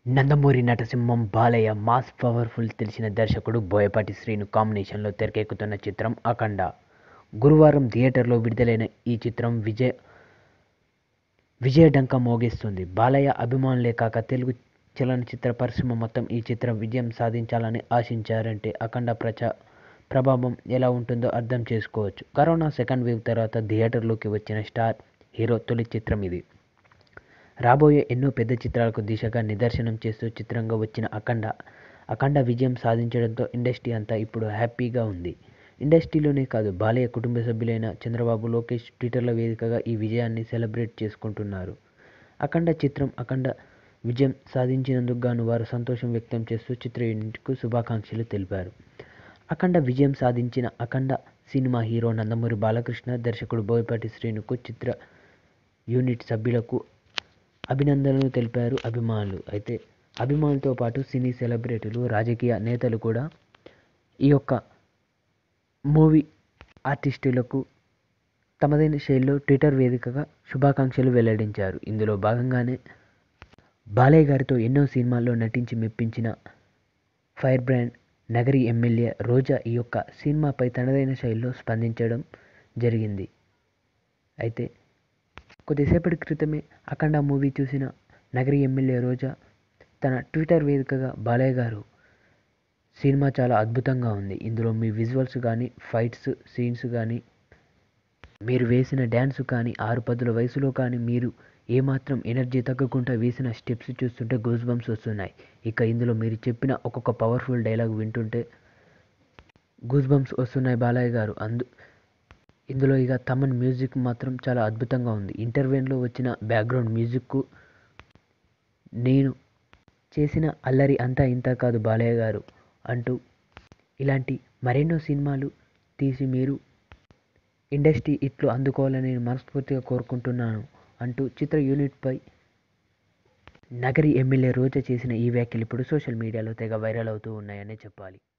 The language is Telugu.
నందమూరి నటసింహం బాలయ్య మాస్ పవర్ఫుల్ తెలిసిన దర్శకుడు బోయపాటి శ్రీను కాంబినేషన్లో తెరకెక్కుతున్న చిత్రం అఖండ గురువారం థియేటర్లో విడుదలైన ఈ చిత్రం విజయ విజయఢంకా మోగిస్తుంది బాలయ్య అభిమానులే కాక తెలుగు చలనచిత్ర పరిశ్రమ మొత్తం ఈ చిత్రం విజయం సాధించాలని ఆశించారంటే అఖండ ప్రచా ప్రభావం ఎలా ఉంటుందో అర్థం చేసుకోవచ్చు కరోనా సెకండ్ వేవ్ తర్వాత థియేటర్లోకి వచ్చిన స్టార్ హీరో తొలి చిత్రం ఇది రాబోయే ఎన్నో పెద్ద చిత్రాలకు దిశగా నిదర్శనం చేస్తూ చిత్రంగా వచ్చిన అఖండ అఖండ విజయం సాధించడంతో ఇండస్ట్రీ అంతా ఇప్పుడు హ్యాపీగా ఉంది ఇండస్ట్రీలోనే కాదు బాలయ్య కుటుంబ సభ్యులైన చంద్రబాబు లోకేష్ ట్విట్టర్ల వేదికగా ఈ విజయాన్ని సెలబ్రేట్ చేసుకుంటున్నారు అఖండ చిత్రం అఖండ విజయం సాధించినందుకు గాను వారు సంతోషం వ్యక్తం చేస్తూ చిత్ర యూనిట్కు శుభాకాంక్షలు తెలిపారు అఖండ విజయం సాధించిన అఖండ సినిమా హీరో నందమూరి బాలకృష్ణ దర్శకుడు బోయపాటి శ్రీనుకు చిత్ర యూనిట్ సభ్యులకు అభినందనలు తెలిపారు అభిమానులు అయితే అభిమానులతో పాటు సినీ సెలబ్రిటీలు రాజకీయ నేతలు కూడా ఈ యొక్క మూవీ ఆర్టిస్టులకు తమదైన శైలిలో ట్విట్టర్ వేదికగా శుభాకాంక్షలు వెల్లడించారు ఇందులో భాగంగానే బాలయ్య గారితో ఎన్నో సినిమాల్లో నటించి మెప్పించిన fire brand Nagari MLA Roja ఈ యొక్క సినిమాపై తనదైన శైలిలో స్పందించడం జరిగింది అయితే కొద్దిసేపటి క్రితమే అఖండ మూవీ చూసిన నగరి ఎమ్మెల్యే రోజా తన ట్విట్టర్ వేదికగా బాలయ్య గారు సినిమా చాలా అద్భుతంగా ఉంది ఇందులో మీ విజువల్స్ కానీ ఫైట్స్ సీన్స్ కానీ మీరు వేసిన డ్యాన్స్ కానీ ఆరు పదుల వయసులో కానీ మీరు ఏమాత్రం ఎనర్జీ తగ్గకుండా వేసిన స్టెప్స్ చూస్తుంటే గూస్ బంప్స్ వస్తున్నాయి ఇక ఇందులో మీరు చెప్పిన ఒక్కొక్క పవర్ఫుల్ డైలాగ్ వింటుంటే గూస్ బంప్స్ వస్తున్నాయి బాలయ్య గారు అందు ఇందులో ఇక తమన్ మ్యూజిక్ మాత్రం చాలా అద్భుతంగా ఉంది ఇంటర్వ్యూలో వచ్చిన బ్యాక్గ్రౌండ్ మ్యూజిక్కు నేను చేసిన అల్లరి అంతా ఇంత కాదు బాలయ్య గారు అంటూ ఇలాంటి మరెన్నో సినిమాలు తీసి మీరు ఇండస్ట్రీ ఇట్లు అందుకోవాలని నేను మనస్ఫూర్తిగా కోరుకుంటున్నాను అంటూ చిత్ర యూనిట్పై నగరి ఎమ్మెల్యే రోజా చేసిన ఈ వ్యాఖ్యలు ఇప్పుడు సోషల్ మీడియాలో తెగ వైరల్ అవుతూ ఉన్నాయనే చెప్పాలి